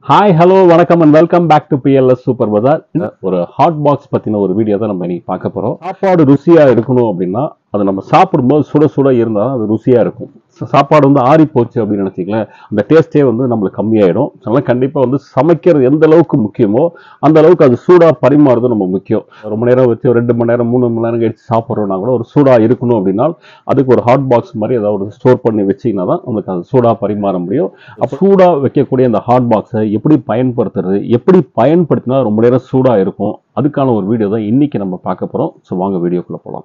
hi hello வணக்கம் and welcome back to PLS super bazaar ஒரு hot box பத்தின ஒரு வீடியோ தான் நம்ம இன்னைக்கு பார்க்க போறோம் சாப்பாடு ருசியா இருக்கணும் அப்படின்னா அது நம்ம சாப்பிடும்போது சுட சுட இருந்தால் தான் அது ருசியா இருக்கும் சா- சாப்பாடு வந்து ஆறி போச்சு அப்படின்னு நினைச்சிங்களேன் அந்த டேஸ்டே வந்து நம்மளுக்கு கம்மியாயிடும் அதனால கண்டிப்பா வந்து சமைக்கிறது எந்த அளவுக்கு முக்கியமோ அந்த அளவுக்கு அது சூடா பரிமாறுறது நம்ம முக்கியம் ரொம்ப நேரம் வச்சு ஒரு ரெண்டு மணி நேரம் மூணு மணி நேரம் கழிச்சு சாப்பிட்றோம்னா கூட ஒரு சூடா இருக்கணும் அப்படின்னா அதுக்கு ஒரு ஹாட் பாக்ஸ் மாதிரி ஏதாவது ஸ்டோர் பண்ணி வச்சீங்கன்னா தான் நம்மளுக்கு அது சூடா பரிமாற முடியும் அப்போ சூடா வைக்கக்கூடிய அந்த ஹாட் பாக்ஸை எப்படி பயன்படுத்துறது எப்படி பயன்படுத்தினா ரொம்ப நேரம் சூடா இருக்கும் அதுக்கான ஒரு வீடியோ தான் இன்னைக்கு நம்ம பார்க்க போறோம் ஸோ வாங்க வீடியோக்குள்ள போகலாம்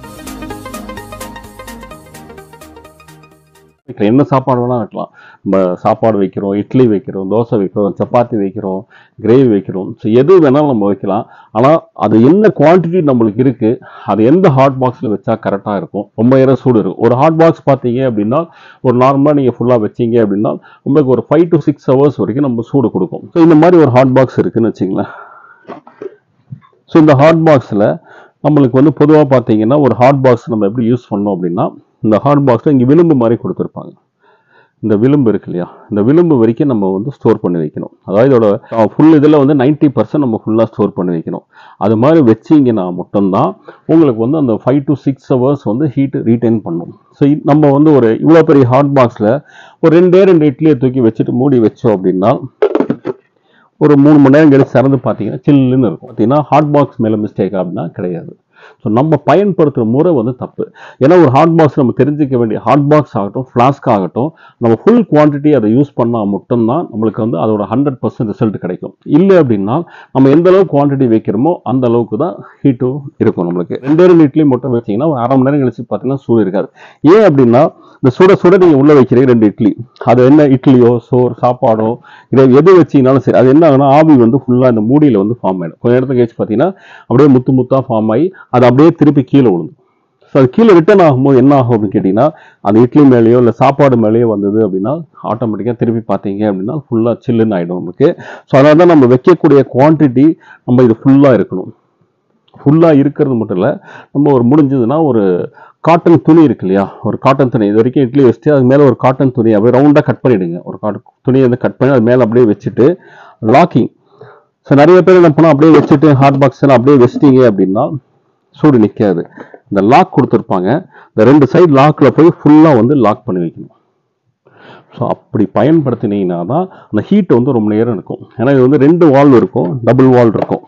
வைக்கிற என்ன சாப்பாடு வேணால் வைக்கலாம் நம்ம சாப்பாடு வைக்கிறோம் இட்லி வைக்கிறோம் தோசை வைக்கிறோம் சப்பாத்தி வைக்கிறோம் கிரேவி வைக்கிறோம் ஸோ எது வேணாலும் நம்ம வைக்கலாம் ஆனால் அது என்ன குவான்டிட்டி நம்மளுக்கு இருக்கு அது எந்த ஹாட் பாக்ஸில் வச்சா கரெக்டாக இருக்கும் ரொம்ப நேரம் சூடு இருக்கும் ஒரு ஹாட் பாக்ஸ் பார்த்தீங்க அப்படின்னா ஒரு நார்மலாக நீங்கள் ஃபுல்லாக வச்சீங்க அப்படின்னா உங்களுக்கு ஒரு ஃபைவ் டு சிக்ஸ் ஹவர்ஸ் வரைக்கும் நம்ம சூடு கொடுக்கும் ஸோ இந்த மாதிரி ஒரு ஹாட் பாக்ஸ் இருக்குன்னு வச்சுங்களேன் ஸோ இந்த ஹாட் பாக்ஸில் நம்மளுக்கு வந்து பொதுவாக பார்த்தீங்கன்னா ஒரு ஹாட் பாக்ஸ் நம்ம எப்படி யூஸ் பண்ணோம் அப்படின்னா இந்த ஹாட் பாக்ஸில் இங்கே விளிம்பு மாதிரி கொடுத்துருப்பாங்க இந்த விளிம்பு இருக்கு இல்லையா இந்த விளிம்பு வரைக்கும் நம்ம வந்து ஸ்டோர் பண்ணி வைக்கணும் அதாவது இதோட ஃபுல் இதில் வந்து 90% பர்சன்ட் நம்ம ஃபுல்லாக ஸ்டோர் பண்ணி வைக்கணும் அது மாதிரி வச்சிங்கன்னா மட்டும்தான் உங்களுக்கு வந்து அந்த ஃபைவ் டு சிக்ஸ் ஹவர்ஸ் வந்து ஹீட் ரீட்டைன் பண்ணும் ஸோ நம்ம வந்து ஒரு இவ்வளோ பெரிய ஹாட் பாக்ஸில் ஒரு ரெண்டே ரெண்டு இட்லியை தூக்கி வச்சுட்டு மூடி வச்சோம் அப்படின்னா ஒரு மூணு மணி நேரம் கழிச்சு திறந்து பார்த்தீங்கன்னா சில்லுன்னு இருக்கும் பார்த்தீங்கன்னா ஹாட் பாக்ஸ் மேலே மிஸ்டேக் அப்படின்னா கிடையாது ஸோ நம்ம பயன்படுத்துகிற முறை வந்து தப்பு ஏன்னா ஒரு ஹாட் பாக்ஸ் நம்ம தெரிஞ்சுக்க வேண்டிய ஹாட் பாக்ஸ் ஆகட்டும் ஃப்ளாஸ்க் ஆகட்டும் நம்ம ஃபுல் குவான்டிட்டி அதை யூஸ் பண்ணால் மட்டும்தான் நம்மளுக்கு வந்து அதோட ஹண்ட்ரட் பர்சன்ட் ரிசல்ட் கிடைக்கும் இல்லை அப்படின்னா நம்ம எந்த அளவுக்கு குவான்டிட்டி வைக்கிறோமோ அந்த அளவுக்கு தான் ஹீட்டும் இருக்கும் நம்மளுக்கு ரெண்டு ரெண்டு இட்லி மட்டும் வச்சீங்கன்னா ஒரு அரை மணி நேரம் கழிச்சு பார்த்தீங்கன்னா சூடு இருக்காது ஏன் அப்படின்னா இந்த சுட சுட நீங்கள் உள்ளே வைக்கிறீங்க ரெண்டு இட்லி அது என்ன இட்லியோ சோறு சாப்பாடோ இதை எது வச்சீங்கனாலும் சரி அது என்ன ஆகுனா ஆவி வந்து ஃபுல்லாக இந்த மூடியில் வந்து ஃபார்ம் ஆகிடும் கொஞ்ச நேரத்துக்கு கழிச்சு பார்த்தீங்கன்னா அப்படியே முத்து முத்தாக ஃபார்ம் ஆகி அது அப்படியே திருப்பி கீழே விழுந்து ஸோ அது கீழே ரிட்டர்ன் ஆகும்போது என்ன ஆகும் அப்படின்னு கேட்டிங்கன்னா அந்த இட்லி மேலேயோ இல்லை சாப்பாடு மேலேயோ வந்தது அப்படின்னா ஆட்டோமேட்டிக்காக திருப்பி பார்த்தீங்க அப்படின்னா ஃபுல்லாக சில்லுன்னு ஆகிடும் நமக்கு ஸோ அதனால தான் நம்ம வைக்கக்கூடிய குவான்டிட்டி நம்ம இது ஃபுல்லாக இருக்கணும் ஃபுல்லாக இருக்கிறது மட்டும் இல்லை நம்ம ஒரு முடிஞ்சதுன்னா ஒரு காட்டன் துணி இருக்கு இல்லையா ஒரு காட்டன் துணி இது வரைக்கும் இட்லி வச்சுட்டு அது மேலே ஒரு காட்டன் துணி அப்படியே ரவுண்டாக கட் பண்ணிவிடுங்க ஒரு காட்டன் துணியை வந்து கட் பண்ணி அது மேலே அப்படியே வச்சுட்டு லாக்கிங் ஸோ நிறைய பேர் என்ன பண்ணால் அப்படியே வச்சுட்டு ஹாட் பாக்ஸ் எல்லாம் அப்படியே வச்சிட்டீங்க அப்படின்னா சூடு நிற்காது இந்த லாக் கொடுத்துருப்பாங்க இந்த ரெண்டு சைடு லாக்கில் போய் ஃபுல்லாக வந்து லாக் பண்ணி வைக்கணும் ஸோ அப்படி பயன்படுத்தினீங்கன்னா தான் அந்த ஹீட் வந்து ரொம்ப நேரம் இருக்கும் ஏன்னா இது வந்து ரெண்டு வால்வ் இருக்கும் டபுள் வால் இருக்கும்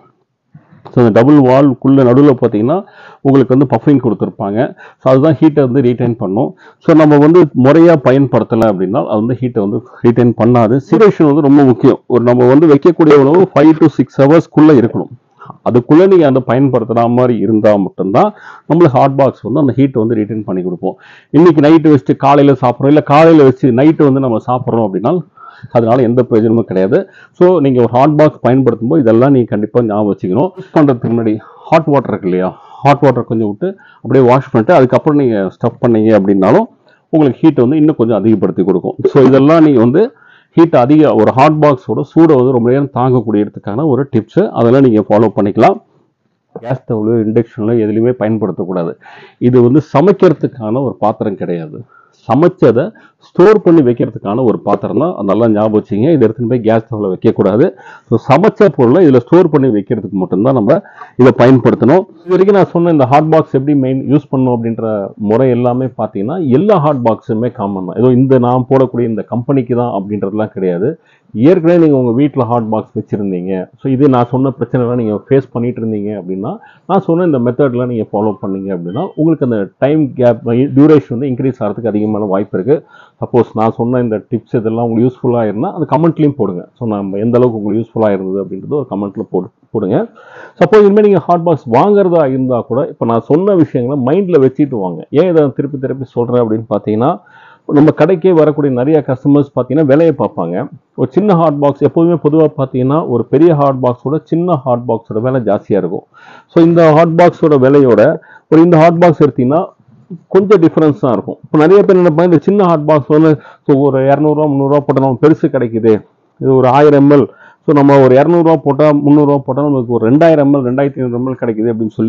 ஸோ அந்த டபுள் வால்க்குள்ளே நடுவில் பார்த்தீங்கன்னா உங்களுக்கு வந்து பஃபிங் கொடுத்துருப்பாங்க ஸோ அதுதான் ஹீட்டை வந்து ரீட்டைன் பண்ணும் ஸோ நம்ம வந்து முறையாக பயன்படுத்தலை அப்படின்னா அது வந்து ஹீட்டை வந்து ரீட்டைன் பண்ணாது சிரேஷன் வந்து ரொம்ப முக்கியம் ஒரு நம்ம வந்து வைக்கக்கூடிய உணவு ஃபைவ் டு சிக்ஸ் ஹவர்ஸ்க்குள்ளே இருக்கணும் அதுக்குள்ளே நீங்கள் அந்த பயன்படுத்துகிற மாதிரி இருந்தால் மட்டும்தான் நம்மளுக்கு ஹாட் பாக்ஸ் வந்து அந்த ஹீட் வந்து ரீட்டைன் பண்ணி கொடுப்போம் இன்னைக்கு நைட்டு வச்சுட்டு காலையில் சாப்பிட்றோம் இல்லை காலையில் வச்சு நைட்டு வந்து நம்ம சாப்பிட்றோம் அப்படின்னா அதனால எந்த பிரயோஜனமும் கிடையாது ஸோ நீங்கள் ஒரு ஹாட் பாக்ஸ் பயன்படுத்தும் போது இதெல்லாம் நீங்கள் கண்டிப்பாக ஞாபகம் வச்சுக்கணும் யூஸ் பண்ணுறதுக்கு முன்னாடி ஹாட் வாட்டர் இருக்கு இல்லையா ஹாட் வாட்டர் கொஞ்சம் விட்டு அப்படியே வாஷ் பண்ணிட்டு அதுக்கப்புறம் நீங்கள் ஸ்டஃப் பண்ணீங்க அப்படின்னாலும் உங்களுக்கு ஹீட் வந்து இன்னும் கொஞ்சம் அதிகப்படுத்தி கொடுக்கும் ஸோ இதெல்லாம் நீங்கள் வந்து ஹீட் அதிக ஒரு ஹாட் பாக்ஸோட சூடை வந்து ரொம்ப நேரம் தாங்கக்கூடியதுக்கான ஒரு டிப்ஸு அதெல்லாம் நீங்கள் ஃபாலோ பண்ணிக்கலாம் கேஸ் ஸ்டவ்ல இண்டக்ஷன்ல எதுலையுமே பயன்படுத்தக்கூடாது இது வந்து சமைக்கிறதுக்கான ஒரு பாத்திரம் கிடையாது சமைச்சதை ஸ்டோர் பண்ணி வைக்கிறதுக்கான ஒரு பாத்திரம் தான் நல்லா ஞாபகம் வச்சுங்க இதை எடுத்துன்னு போய் கேஸ் ஸ்டவ்ல வைக்கக்கூடாது ஸோ சமைச்ச பொருளை இதில் ஸ்டோர் பண்ணி வைக்கிறதுக்கு மட்டும்தான் நம்ம இதை பயன்படுத்தணும் இது வரைக்கும் நான் சொன்ன இந்த ஹாட் பாக்ஸ் எப்படி மெயின் யூஸ் பண்ணணும் அப்படின்ற முறை எல்லாமே பார்த்தீங்கன்னா எல்லா ஹாட் பாக்ஸுமே காமன் தான் ஏதோ இந்த நான் போடக்கூடிய இந்த கம்பெனிக்கு தான் அப்படின்றதுலாம் கிடையாது ஏற்கனவே நீங்கள் உங்கள் வீட்டில் ஹாட் பாக்ஸ் வச்சுருந்தீங்க ஸோ இது நான் சொன்ன பிரச்சனைலாம் நீங்கள் ஃபேஸ் பண்ணிட்டு இருந்தீங்க அப்படின்னா நான் சொன்ன இந்த மெத்தட்லாம் நீங்கள் ஃபாலோ பண்ணீங்க அப்படின்னா உங்களுக்கு அந்த டைம் கேப் டியூரேஷன் வந்து இன்க்ரீஸ் ஆகிறதுக்கு அதிகமான வாய்ப்பு இருக்குது சப்போஸ் நான் சொன்ன இந்த டிப்ஸ் இதெல்லாம் உங்களுக்கு யூஸ்ஃபுல்லாக இருந்தால் அது கமெண்ட்லேயும் போடுங்க ஸோ நம்ம எந்த அளவுக்கு உங்களுக்கு யூஸ்ஃபுல்லாக இருந்தது அப்படின்றது ஒரு கமெண்ட்டில் போடு போடுங்க சப்போஸ் இனிமேல் நீங்கள் ஹாட் பாக்ஸ் வாங்குறதா இருந்தால் கூட இப்போ நான் சொன்ன விஷயங்களை மைண்டில் வச்சுட்டு வாங்க ஏன் இதை திருப்பி திருப்பி சொல்கிறேன் அப்படின்னு பார்த்தீங்கன்னா நம்ம கடைக்கே வரக்கூடிய நிறைய கஸ்டமர்ஸ் பார்த்தீங்கன்னா விலையை பார்ப்பாங்க ஒரு சின்ன ஹாட் பாக்ஸ் எப்போதுமே பொதுவாக பார்த்தீங்கன்னா ஒரு பெரிய ஹாட் பாக்ஸோட சின்ன ஹாட் பாக்ஸோட விலை ஜாஸ்தியாக இருக்கும் ஸோ இந்த ஹாட் பாக்ஸோட விலையோட ஒரு இந்த ஹாட் பாக்ஸ் எடுத்தீங்கன்னா கொஞ்சம் டிஃப்ரென்ஸ் தான் இருக்கும் இப்போ நிறைய பேர் நினைப்பாங்க இந்த சின்ன ஹாட் பாக்ஸ் வந்து ஸோ ஒரு இரநூறுவா முந்நூறுரூவா போட்டால் நம்ம பெருசு கிடைக்குது இது ஒரு ஆயிரம் எம்எல் ஸோ நம்ம ஒரு இரநூறுவா போட்டால் முந்நூறுரூவா போட்டால் நமக்கு ஒரு ரெண்டாயிரம் எம்எல் ரெண்டாயிரத்தி ஐநூறு எம்எல் கிடைக்குது அப்படின்னு சொல்லி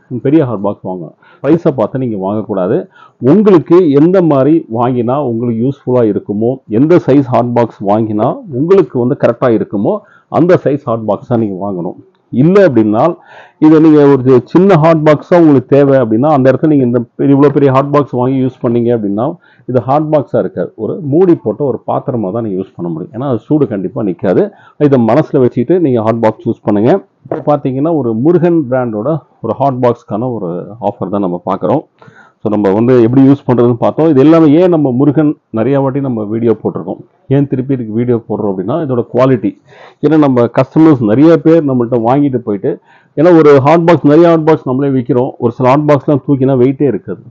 பெரிய ஹாட் பாக்ஸ் வாங்கணும் ப்ரைஸை பார்த்து நீங்கள் வாங்கக்கூடாது உங்களுக்கு எந்த மாதிரி வாங்கினா உங்களுக்கு யூஸ்ஃபுல்லாக இருக்குமோ எந்த சைஸ் ஹாட் பாக்ஸ் வாங்கினா உங்களுக்கு வந்து கரெக்டாக இருக்குமோ அந்த சைஸ் ஹாட் பாக்ஸ் தான் நீங்கள் வாங்கணும் இல்லை அப்படின்னா இதை நீங்கள் ஒரு சின்ன ஹாட் பாக்ஸாக உங்களுக்கு தேவை அப்படின்னா அந்த இடத்துல நீங்கள் இந்த இவ்வளோ பெரிய ஹாட் பாக்ஸ் வாங்கி யூஸ் பண்ணீங்க அப்படின்னா இது ஹாட் பாக்ஸாக இருக்காது ஒரு மூடி போட்ட ஒரு பாத்திரமாக தான் நீங்கள் யூஸ் பண்ண முடியும் ஏன்னா அது சூடு கண்டிப்பாக நிற்காது இதை மனசில் வச்சுட்டு நீங்கள் ஹாட் பாக்ஸ் யூஸ் பண்ணுங்கள் இப்போ பார்த்தீங்கன்னா ஒரு முருகன் பிராண்டோட ஒரு ஹாட் பாக்ஸ்க்கான ஒரு ஆஃபர் தான் நம்ம பார்க்குறோம் ஸோ நம்ம வந்து எப்படி யூஸ் பண்ணுறதுன்னு பார்த்தோம் இது எல்லாமே ஏன் நம்ம முருகன் நிறையா வாட்டி நம்ம வீடியோ போட்டிருக்கோம் ஏன் திருப்பி இதுக்கு வீடியோ போடுறோம் அப்படின்னா இதோட குவாலிட்டி ஏன்னா நம்ம கஸ்டமர்ஸ் நிறைய பேர் நம்மள்ட்ட வாங்கிட்டு போயிட்டு ஏன்னா ஒரு ஹாட் பாக்ஸ் நிறைய ஹாட் பாக்ஸ் நம்மளே விற்கிறோம் ஒரு சில ஹாட் பாக்ஸ்லாம் தூக்கினா வெயிட்டே இருக்காது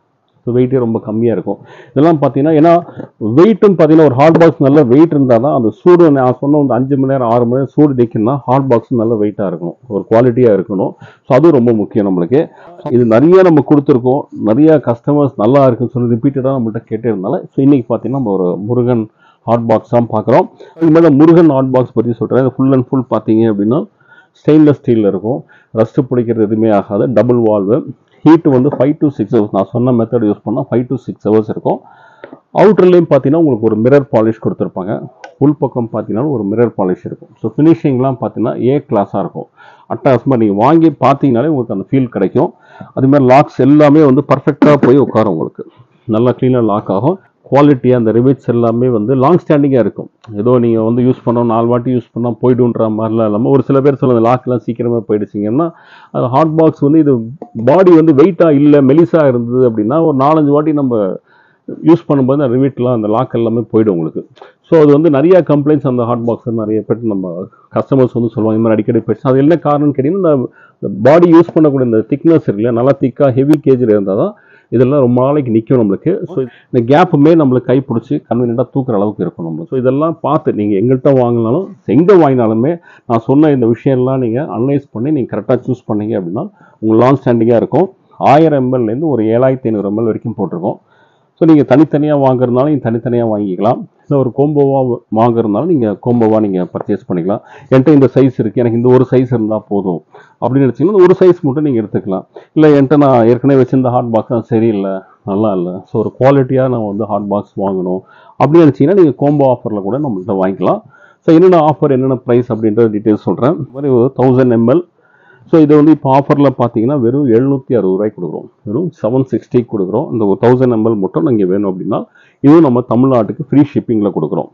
ஸோ வெயிட்டே ரொம்ப கம்மியாக இருக்கும் இதெல்லாம் பார்த்தீங்கன்னா ஏன்னா வெயிட்டும் பார்த்தீங்கன்னா ஒரு ஹாட் பாக்ஸ் நல்ல வெயிட் இருந்தால் தான் அந்த சூடு நான் சொன்ன வந்து அஞ்சு மணி நேரம் ஆறு மணி நேரம் சூடு நிற்கணும்னா ஹாட் பாக்ஸ் நல்ல வெயிட்டாக இருக்கணும் ஒரு குவாலிட்டியாக இருக்கணும் ஸோ அதுவும் ரொம்ப முக்கியம் நம்மளுக்கு இது நிறைய நம்ம கொடுத்துருக்கோம் நிறைய கஸ்டமர்ஸ் நல்லா இருக்குன்னு சொல்லி ரிப்பீட்டடாக நம்மள்ட்ட கேட்டே இருந்தால ஸோ இன்னைக்கு பார்த்தீங்கன்னா நம்ம ஒரு முருகன் ஹாட் பாக்ஸ் தான் பார்க்குறோம் இது மாதிரி முருகன் ஹாட் பாக்ஸ் பற்றி சொல்கிறேன் இது ஃபுல் அண்ட் ஃபுல் பார்த்தீங்க அப்படின்னா ஸ்டெயின்லெஸ் ஸ்டீலில் இருக்கும் ரஸ்ட்டு பிடிக்கிறது எதுவுமே ஆகாது டபுள் வால்வு ஹீட் வந்து ஃபைவ் டு சிக்ஸ் ஹவர்ஸ் நான் சொன்ன மெத்தட் யூஸ் பண்ணால் ஃபைவ் டு சிக்ஸ் ஹவர்ஸ் இருக்கும் அவுட்டர்லேயும் பார்த்தீங்கன்னா உங்களுக்கு ஒரு மிரர் பாலிஷ் கொடுத்துருப்பாங்க உள் பக்கம் பார்த்தீங்கன்னா ஒரு மிரர் பாலிஷ் இருக்கும் ஸோ ஃபினிஷிங்லாம் பார்த்தீங்கன்னா ஏ கிளாஸாக இருக்கும் அட்டாசமாக நீங்கள் வாங்கி பார்த்தீங்கனாலே உங்களுக்கு அந்த ஃபீல் கிடைக்கும் அது மாதிரி லாக்ஸ் எல்லாமே வந்து பர்ஃபெக்டாக போய் உட்காரும் உங்களுக்கு நல்லா க்ளீனாக லாக் ஆகும் குவாலிட்டியாக அந்த ரிவிட்ஸ் எல்லாமே வந்து லாங் ஸ்டாண்டிங்காக இருக்கும் ஏதோ நீங்கள் வந்து யூஸ் பண்ணோம் நாலு வாட்டி யூஸ் பண்ணால் போய்டுன்ற மாதிரிலாம் இல்லாமல் ஒரு சில பேர் சொல்லுங்க லாக்லாம் சீக்கிரமாக போயிடுச்சிங்கன்னா அது ஹாட் பாக்ஸ் வந்து இது பாடி வந்து வெயிட்டாக இல்லை மெலிசாக இருந்தது அப்படின்னா ஒரு நாலஞ்சு வாட்டி நம்ம யூஸ் பண்ணும்போது அந்த ரிவிட்லாம் அந்த லாக் எல்லாமே போயிடும் உங்களுக்கு ஸோ அது வந்து நிறைய கம்ப்ளைண்ட்ஸ் அந்த ஹாட் பாக்ஸ் நிறைய பேர் நம்ம கஸ்டமர்ஸ் வந்து சொல்லுவாங்க இந்த மாதிரி அடிக்கடி போயிடுச்சு அது என்ன காரணம்னு கேட்டிங்கன்னா இந்த பாடி யூஸ் பண்ணக்கூடிய இந்த திக்னஸ் இருக்குல்ல நல்லா திக்காக ஹெவி கேஜில் இருந்தால் தான் இதெல்லாம் ரொம்ப நாளைக்கு நிற்கும் நம்மளுக்கு ஸோ இந்த கேப்புமே நம்மளுக்கு கை பிடிச்சி கன்வீனியண்ட்டாக தூக்குற அளவுக்கு இருக்கும் நம்மளுக்கு ஸோ இதெல்லாம் பார்த்து நீங்கள் எங்கள்கிட்ட வாங்கினாலும் எங்கே வாங்கினாலுமே நான் சொன்ன இந்த விஷயம்லாம் நீங்கள் அனலைஸ் பண்ணி நீங்கள் கரெக்டாக சூஸ் பண்ணீங்க அப்படின்னா உங்களுக்கு லாங் ஸ்டாண்டிங்காக இருக்கும் ஆயிரம் எம்எல்லேருந்து ஒரு ஏழாயிரத்தி ஐநூறு எம்எல் வரைக்கும் போட்டிருக்கோம் ஸோ நீங்கள் தனித்தனியாக வாங்குறதுனாலும் நீங்கள் தனித்தனியாக வாங்கிக்கலாம் இல்லை ஒரு கோம்போவாக வாங்குறதுனாலும் நீங்கள் கோம்போவாக நீங்கள் பர்ச்சேஸ் பண்ணிக்கலாம் என்கிட்ட இந்த சைஸ் இருக்குது எனக்கு இந்த ஒரு சைஸ் இருந்தால் போதும் அப்படின்னு நினச்சிங்கன்னா ஒரு சைஸ் மட்டும் நீங்கள் எடுத்துக்கலாம் இல்லை என்கிட்ட நான் ஏற்கனவே வச்சிருந்த ஹாட் பாக்ஸ் தான் சரியில்லை நல்லா இல்லை ஸோ ஒரு குவாலிட்டியாக நான் வந்து ஹாட் பாக்ஸ் வாங்கணும் அப்படின்னு நினச்சிங்கன்னா நீங்கள் கோம்போ ஆஃபரில் கூட நம்மள்ட்ட வாங்கிக்கலாம் ஸோ என்னென்ன ஆஃபர் என்னென்ன ப்ரைஸ் அப்படின்ற டீட்டெயில்ஸ் சொல்கிறேன் இந்த மாதிரி ஒரு தௌசண்ட் எம்எல் ஸோ இது வந்து இப்போ ஆஃபரில் பார்த்தீங்கன்னா வெறும் எழுநூற்றி அறுபது ரூபாய்க்கு கொடுக்குறோம் வெறும் செவன் சிக்ஸ்டிக்கு கொடுக்குறோம் இந்த ஒரு தௌசண்ட் எம்எல் மட்டும் நீங்கள் வேணும் அப்படின்னா இதுவும் நம்ம தமிழ்நாட்டுக்கு ஃப்ரீ ஷிப்பிங்கில் கொடுக்குறோம்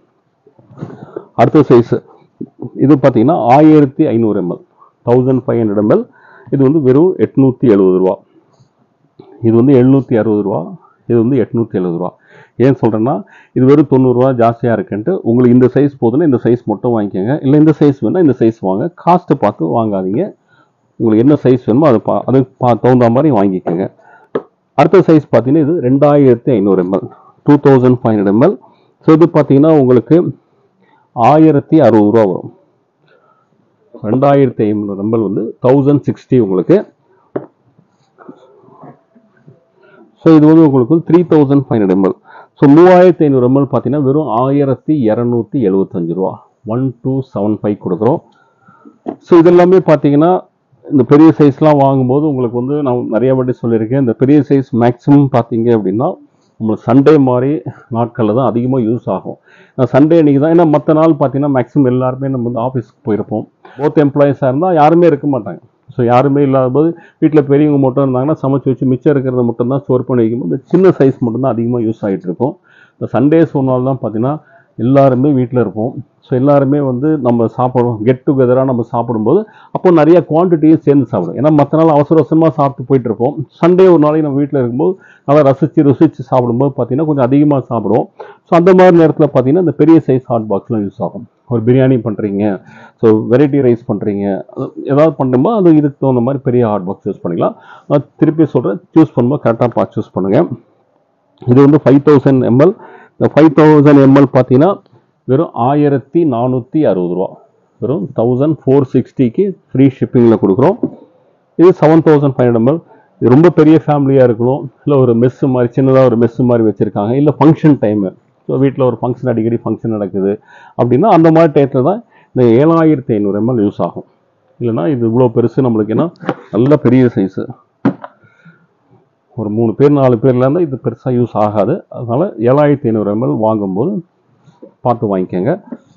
அடுத்த சைஸ் இது பார்த்தீங்கன்னா ஆயிரத்தி ஐநூறு ML thousand five hundred ML இது வந்து வெறும் எட்நூற்றி எழுபது ரூபா இது வந்து எழுநூற்றி அறுபது ரூபா இது வந்து எட்நூற்றி எழுபது ரூபா ஏன் சொல்கிறேன்னா இது வெறும் தொண்ணூறுரூவா ஜாஸ்தியாக இருக்குன்ட்டு உங்களுக்கு இந்த சைஸ் போதுன்னா இந்த சைஸ் மட்டும் வாங்கிக்கோங்க இல்லை இந்த சைஸ் வேணால் இந்த சைஸ் வாங்க காஸ்ட்டு பார்த்து வாங்காதீங்க உங்களுக்கு என்ன சைஸ் வேணுமோ அதை பா அதுக்கு பா தகுந்த மாதிரி வாங்கிக்கோங்க அடுத்த சைஸ் பார்த்தீங்கன்னா இது ரெண்டாயிரத்தி ஐநூறு ML two thousand five hundred ML so இது பார்த்தீங்கன்னா உங்களுக்கு ஆயிரத்தி அறுபது ரூபா வரும் ரெண்டாயிரத்தி ஐநூறு எம்எல் வந்து தௌசண்ட் சிக்ஸ்டி உங்களுக்கு ஸோ இது வந்து உங்களுக்கு three thousand five hundred ML so மூவாயிரத்தி ஐநூறு எம்எல் பார்த்தீங்கன்னா வெறும் ஆயிரத்தி இரநூத்தி எழுபத்தஞ்சு ரூபா ஒன் டூ செவன் ஃபைவ் கொடுக்குறோம் ஸோ இதெல்லாமே பார்த்தீங்கன்னா இந்த பெரிய சைஸ்லாம் வாங்கும்போது உங்களுக்கு வந்து நான் நிறைய வாட்டி சொல்லியிருக்கேன் இந்த பெரிய சைஸ் மேக்ஸிமம் பார்த்தீங்க அப்படின்னா உங்களுக்கு சண்டே மாதிரி நாட்களில் தான் அதிகமாக யூஸ் ஆகும் சண்டே அன்றைக்கி தான் ஏன்னா மற்ற நாள் பார்த்தீங்கன்னா மேக்ஸிமம் எல்லாருமே நம்ம வந்து ஆஃபீஸ்க்கு போயிருப்போம் போத் எம்ப்ளாயிஸாக இருந்தால் யாருமே இருக்க மாட்டாங்க ஸோ யாருமே இல்லாத போது வீட்டில் பெரியவங்க மட்டும் இருந்தாங்கன்னா சமைச்சு வச்சு மிச்சம் இருக்கிறத மட்டும் தான் ஸ்டோர் பண்ணி வைக்கும்போது இந்த சின்ன சைஸ் மட்டும் தான் அதிகமாக யூஸ் ஆகிட்டு இருக்கும் இந்த சண்டேஸ் ஒரு நாள் தான் பார்த்தீங்கன்னா எல்லாருமே வீட்டில் இருப்போம் ஸோ எல்லாருமே வந்து நம்ம சாப்பிடுவோம் கெட் டுகெதராக நம்ம சாப்பிடும்போது அப்போ நிறைய குவான்டிட்டியும் சேர்ந்து சாப்பிடும் ஏன்னா மற்ற நாள் அவசர அவசரமாக சாப்பிட்டு போயிட்டு இருப்போம் சண்டே ஒரு நாளைக்கு நம்ம வீட்டில் இருக்கும்போது நல்லா ரசித்து ருசித்து சாப்பிடும்போது பார்த்தீங்கன்னா கொஞ்சம் அதிகமாக சாப்பிடுவோம் ஸோ அந்த மாதிரி நேரத்தில் பார்த்தீங்கன்னா இந்த பெரிய சைஸ் ஹாட் பாக்ஸ்லாம் யூஸ் ஆகும் ஒரு பிரியாணி பண்ணுறீங்க ஸோ வெரைட்டி ரைஸ் பண்ணுறீங்க ஏதாவது பண்ணும்போது அது இதுக்கு தகுந்த மாதிரி பெரிய ஹாட் பாக்ஸ் யூஸ் பண்ணிக்கலாம் நான் திருப்பி சொல்கிறேன் சூஸ் பண்ணும்போது கரெக்டாக பார்த்து சூஸ் பண்ணுங்கள் இது வந்து ஃபைவ் தௌசண்ட் எம்எல் இந்த ஃபைவ் தௌசண்ட் எம்எல் பார்த்தீங்கன்னா வெறும் ஆயிரத்தி நானூற்றி அறுபது ரூபா வெறும் தௌசண்ட் ஃபோர் சிக்ஸ்டிக்கு ஃப்ரீ ஷிப்பிங்கில் கொடுக்குறோம் இது செவன் தௌசண்ட் ஃபைவ் ஹண்ட்ரட் இது ரொம்ப பெரிய ஃபேமிலியாக இருக்கணும் இல்லை ஒரு மெஸ்ஸு மாதிரி சின்னதாக ஒரு மெஸ்ஸு மாதிரி வச்சுருக்காங்க இல்லை ஃபங்க்ஷன் டைமு ஸோ வீட்டில் ஒரு ஃபங்க்ஷன் அடிக்கடி ஃபங்க்ஷன் நடக்குது அப்படின்னா அந்த மாதிரி டயத்தில் தான் இந்த ஏழாயிரத்தி ஐநூறு எம்எல் யூஸ் ஆகும் இல்லைன்னா இது இவ்வளோ பெருசு நம்மளுக்கு ஏன்னா நல்ல பெரிய சைஸு ஒரு மூணு பேர் நாலு பேர்ல இருந்தால் இது பெருசாக யூஸ் ஆகாது அதனால ஏழாயிரத்தி ஐநூறு எம்எல் வாங்கும்போது பார்த்து வாங்கிக்கோங்க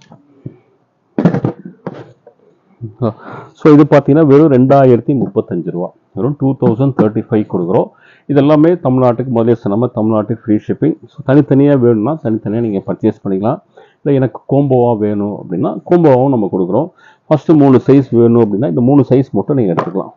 ஸோ இது பார்த்தீங்கன்னா வெறும் ரெண்டாயிரத்தி முப்பத்தஞ்சு ரூபா வெறும் டூ தௌசண்ட் தேர்ட்டி ஃபைவ் கொடுக்குறோம் இது எல்லாமே தமிழ்நாட்டுக்கு முதலே சொன்னாம தமிழ்நாட்டுக்கு ஃப்ரீ ஷிப்பிங் ஸோ தனித்தனியாக வேணும்னா தனித்தனியாக நீங்கள் பர்ச்சேஸ் பண்ணிக்கலாம் இல்லை எனக்கு கோம்போவாக வேணும் அப்படின்னா கோம்போவாகவும் நம்ம கொடுக்குறோம் ஃபஸ்ட்டு மூணு சைஸ் வேணும் அப்படின்னா இந்த மூணு சைஸ் மட்டும் நீங்கள் எடுத்துக்கலாம்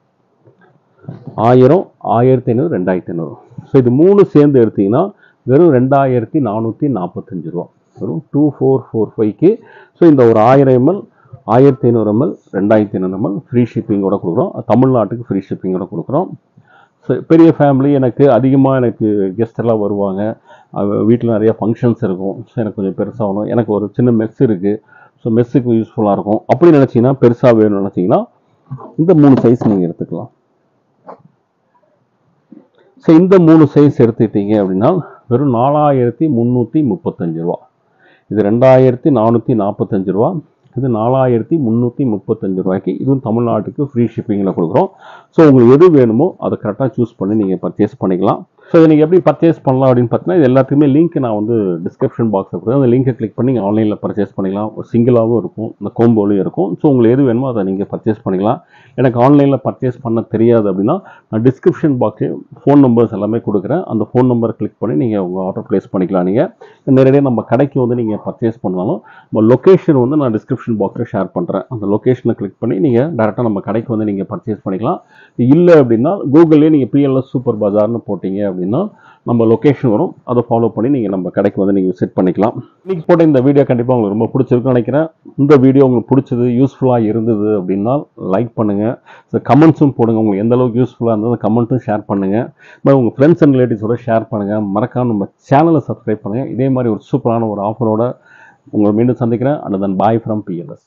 ஆயிரம் ஆயிரத்தி ஐநூறு ரெண்டாயிரத்தி ஐநூறு ஸோ இது மூணு சேர்ந்து எடுத்தீங்கன்னா வெறும் ரெண்டாயிரத்தி நானூற்றி நாற்பத்தஞ்சு ரூபா வெறும் டூ ஃபோர் ஃபோர் ஃபைவ்க்கு ஸோ இந்த ஒரு ஆயிரம் எம்எல் ஆயிரத்தி ஐநூறு எம்எல் ரெண்டாயிரத்தி ஐநூறு எம்எல் ஃப்ரீ ஷிப்பிங்கோட கொடுக்குறோம் தமிழ்நாட்டுக்கு ஃப்ரீ ஷிப்பிங்கோட கொடுக்குறோம் ஸோ பெரிய ஃபேமிலி எனக்கு அதிகமாக எனக்கு கெஸ்ட் எல்லாம் வருவாங்க வீட்டில் நிறைய ஃபங்க்ஷன்ஸ் இருக்கும் ஸோ எனக்கு கொஞ்சம் பெருசாகணும் எனக்கு ஒரு சின்ன மெஸ் இருக்குது ஸோ மெஸ்ஸுக்கு யூஸ்ஃபுல்லாக இருக்கும் அப்படி நினச்சிங்கன்னா பெருசாக வேணும்னு நினச்சிங்கன்னா இந்த மூணு சைஸ் நீங்கள் எடுத்துக்கலாம் ஸோ இந்த மூணு சைஸ் எடுத்துக்கிட்டீங்க அப்படின்னா வெறும் நாலாயிரத்தி முந்நூற்றி முப்பத்தஞ்சு ரூபா இது ரெண்டாயிரத்தி நானூற்றி நாற்பத்தஞ்சு ரூபா இது நாலாயிரத்தி முந்நூற்றி முப்பத்தஞ்சு ரூபாய்க்கு இதுவும் தமிழ்நாட்டுக்கு ஃப்ரீ ஷிப்பிங்கில் கொடுக்குறோம் ஸோ உங்களுக்கு எது வேணுமோ அதை கரெக்டாக சூஸ் பண்ணி நீங்கள் பர்ச்சேஸ் பண்ணிக்கலாம் ஸோ இதை நீங்கள் எப்படி பர்ச்சேஸ் பண்ணலாம் அப்படின்னு பார்த்தீங்கன்னா இது எல்லாத்துக்குமே லிங்க் நான் வந்து டிஸ்கிரிப்ஷன் பாக்ஸில் கொடுத்து அந்த லிங்கை கிளிக் பண்ணி நீங்கள் ஆன்லைனில் பர்ச்சேஸ் பண்ணிக்கலாம் ஒரு சிங்கிளாகவும் இருக்கும் இந்த கோம்போலையும் இருக்கும் ஸோ உங்களுக்கு எது வேணுமோ அதை நீங்கள் பர்ச்சேஸ் பண்ணிக்கலாம் எனக்கு ஆன்லைனில் பர்ச்சேஸ் பண்ண தெரியாது அப்படின்னா நான் டிஸ்கிரிப்ஷன் பாக்ஸே ஃபோன் நம்பர்ஸ் எல்லாமே கொடுக்குறேன் அந்த ஃபோன் நம்பரை கிளிக் பண்ணி நீங்கள் உங்கள் ஆர்டர் ப்ளேஸ் பண்ணிக்கலாம் நீங்கள் நேரடியாக நம்ம கடைக்கு வந்து நீங்கள் பர்ச்சேஸ் பண்ணாலும் நம்ம லொக்கேஷன் வந்து நான் டிஸ்கிரிப்ஷன் பாக்ஸில் ஷேர் பண்ணுறேன் அந்த லொக்கேஷனை கிளிக் பண்ணி நீங்கள் டேரெக்டாக நம்ம கடைக்கு வந்து நீங்கள் பர்ச்சேஸ் பண்ணிக்கலாம் இல்லை அப்படின்னா கூகுள்லேயே நீங்கள் பிஎல்எஸ் சூப்பர் பஜார்னு போட்டிங்க அப்படின்னா நம்ம லொக்கேஷன் வரும் அதை ஃபாலோ பண்ணி நீங்கள் நம்ம கடைக்கு வந்து நீங்கள் விசிட் பண்ணிக்கலாம் இன்னைக்கு போட்ட இந்த வீடியோ கண்டிப்பாக உங்களுக்கு ரொம்ப பிடிச்சிருக்குன்னு நினைக்கிறேன் இந்த வீடியோ உங்களுக்கு பிடிச்சது யூஸ்ஃபுல்லாக இருந்தது அப்படின்னா லைக் பண்ணுங்கள் ஸோ கமெண்ட்ஸும் போடுங்க உங்களுக்கு எந்த அளவுக்கு யூஸ்ஃபுல்லாக இருந்தது கமெண்ட்டும் ஷேர் பண்ணுங்கள் மாதிரி உங்கள் ஃப்ரெண்ட்ஸ் அண்ட் ரிலேட்டிவ்ஸோட ஷேர் பண்ணுங்கள் மறக்காம நம்ம சேனலை சப்ஸ்கிரைப் பண்ணுங்கள் இதே மாதிரி ஒரு சூப்பரான ஒரு ஆஃபரோட உங்களை மீண்டும் சந்திக்கிறேன் and then bye from BLS